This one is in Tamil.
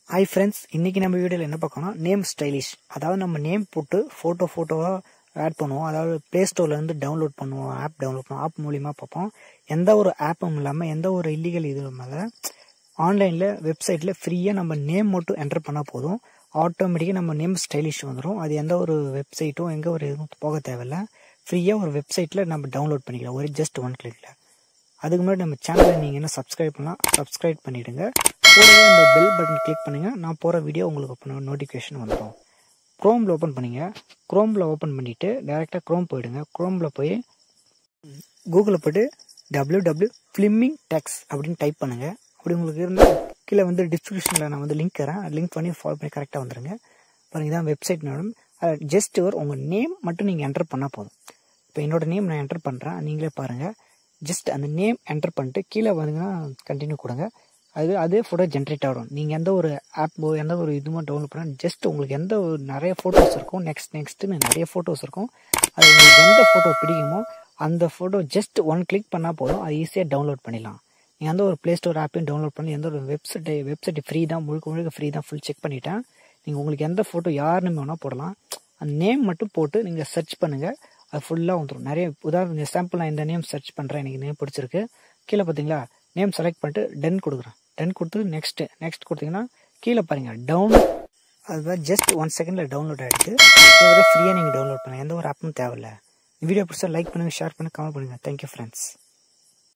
ஹாய் ஃப்ரெண்ட்ஸ் இன்றைக்கி நம்ம வீடியோவில் என்ன பார்க்கணும் நேம் ஸ்டைலிஷ் அதாவது நம்ம நேம் போட்டு ஃபோட்டோ ஃபோட்டோவாக ஆட் பண்ணுவோம் அதாவது ப்ளே ஸ்டோர்லேருந்து டவுன்லோட் பண்ணுவோம் ஆப் டவுன்லோட் பண்ணுவோம் ஆப் மூலிமா பார்ப்போம் எந்த ஒரு ஆப்பும் இல்லாமல் எந்த ஒரு இல்லீகல் இதுவும் இல்லாமல் ஆன்லைனில் வெப்சைட்டில் ஃப்ரீயாக நம்ம நேம் மட்டும் என்டர் பண்ணால் போதும் ஆட்டோமேட்டிக்காக நம்ம நேம் ஸ்டைலிஷ் வந்துடும் அது எந்த ஒரு வெப்சைட்டும் எங்கே ஒரு இதுவும் போக தேவையில்ல ஃப்ரீயாக ஒரு வெப்சைட்டில் நம்ம டவுன்லோட் பண்ணிக்கலாம் ஒரு ஜஸ்ட் ஒன் கிளிக்கில் அதுக்கு முன்னாடி நம்ம சேனலை நீங்கள் என்ன சப்ஸ்கிரைப் பண்ணலாம் சப்ஸ்கிரைப் பண்ணிவிடுங்க கூடவே அந்த பெல் பட்டன் கிளிக் பண்ணுங்கள் நான் போகிற வீடியோ உங்களுக்கு நோட்டிஃபிகேஷன் வந்துடும் க்ரோமில் ஓப்பன் பண்ணிங்க க்ரோமில் ஓப்பன் பண்ணிவிட்டு டேரெக்டாக க்ரோம் போயிடுங்க க்ரோமில் போய் கூகுளில் போய்ட்டு டபிள்யூ டபிள்யூ ஃபிலிமிங் டெக்ஸ் அப்படின்னு டைப் பண்ணுங்கள் அப்படி உங்களுக்கு இருந்தால் கீழே வந்து டிஸ்கிரிப்ஷனில் நான் வந்து லிங்க் தரேன் லிங்க் பண்ணி ஃபாலோ பண்ணி கரெக்டாக வந்துடுங்க பாருங்க இதான் வெப்சைட் மேடம் ஜஸ்ட் ஒரு உங்கள் நேம் மட்டும் நீங்கள் என்டர் பண்ணால் போதும் இப்போ என்னோடய நேம் நான் என்டர் பண்ணுறேன் நீங்களே பாருங்கள் ஜஸ்ட் அந்த நேம் என்டர் பண்ணிட்டு கீழே வந்தீங்கன்னா கண்டினியூ கொடுங்க அது அதே ஃபோட்டோ ஜென்ரேட் ஆகிடும் நீங்கள் எந்த ஒரு ஆப்போ எந்த ஒரு இதுவும் டவுன்லோட் பண்ணால் ஜஸ்ட் உங்களுக்கு எந்த ஒரு நிறைய ஃபோட்டோஸ் இருக்கும் நெக்ஸ்ட் நெக்ஸ்ட்டுன்னு நிறைய ஃபோட்டோஸ் இருக்கும் அது உங்களுக்கு எந்த ஃபோட்டோ பிடிக்குமோ அந்த ஃபோட்டோ ஜஸ்ட் ஒன் கிளிக் பண்ணால் போதும் அது ஈஸியாக டவுன்லோட் பண்ணிடலாம் நீங்கள் எந்த ஒரு ப்ளே ஸ்டோர் ஆப்பையும் டவுன்லோட் பண்ணி எந்த ஒரு வெப்சைட் வெப்சைட் ஃப்ரீ தான் முழுக்க முழுக்க ஃப்ரீ தான் ஃபுல் செக் பண்ணிட்டேன் நீங்கள் உங்களுக்கு எந்த ஃபோட்டோ யாருன்னு வேணால் போடலாம் அந்த நேம் மட்டும் போட்டு நீங்கள் சர்ச் பண்ணுங்கள் அது ஃபுல்லாக வந்துடும் நிறைய உதாரணம் சாம்பிள் நான் இந்த நேம் சர்ச் பண்ணுறேன் எனக்கு நேம் பிடிச்சிருக்கு கீழே பார்த்தீங்களா நேம் செலக்ட் பண்ணிட்டு டென் கொடுக்குறேன் டென் கொடுத்து நெக்ஸ்ட்டு நெக்ஸ்ட் கொடுத்தீங்கன்னா கீழே பாருங்கள் டவுன் அதுதான் ஜஸ்ட் ஒன் செகண்டில் டவுன்லோட் ஆகிடுது இதை ஃப்ரீயாக நீங்கள் டவுன்லோட் பண்ணலாம் எந்த ஒரு ஆப்பும் தேவையில்ல வீடியோ பிடிச்சா லைக் பண்ணுங்கள் ஷேர் பண்ணுங்கள் கமெண்ட் பண்ணுங்கள் தேங்க்யூ ஃப்ரெண்ட்ஸ்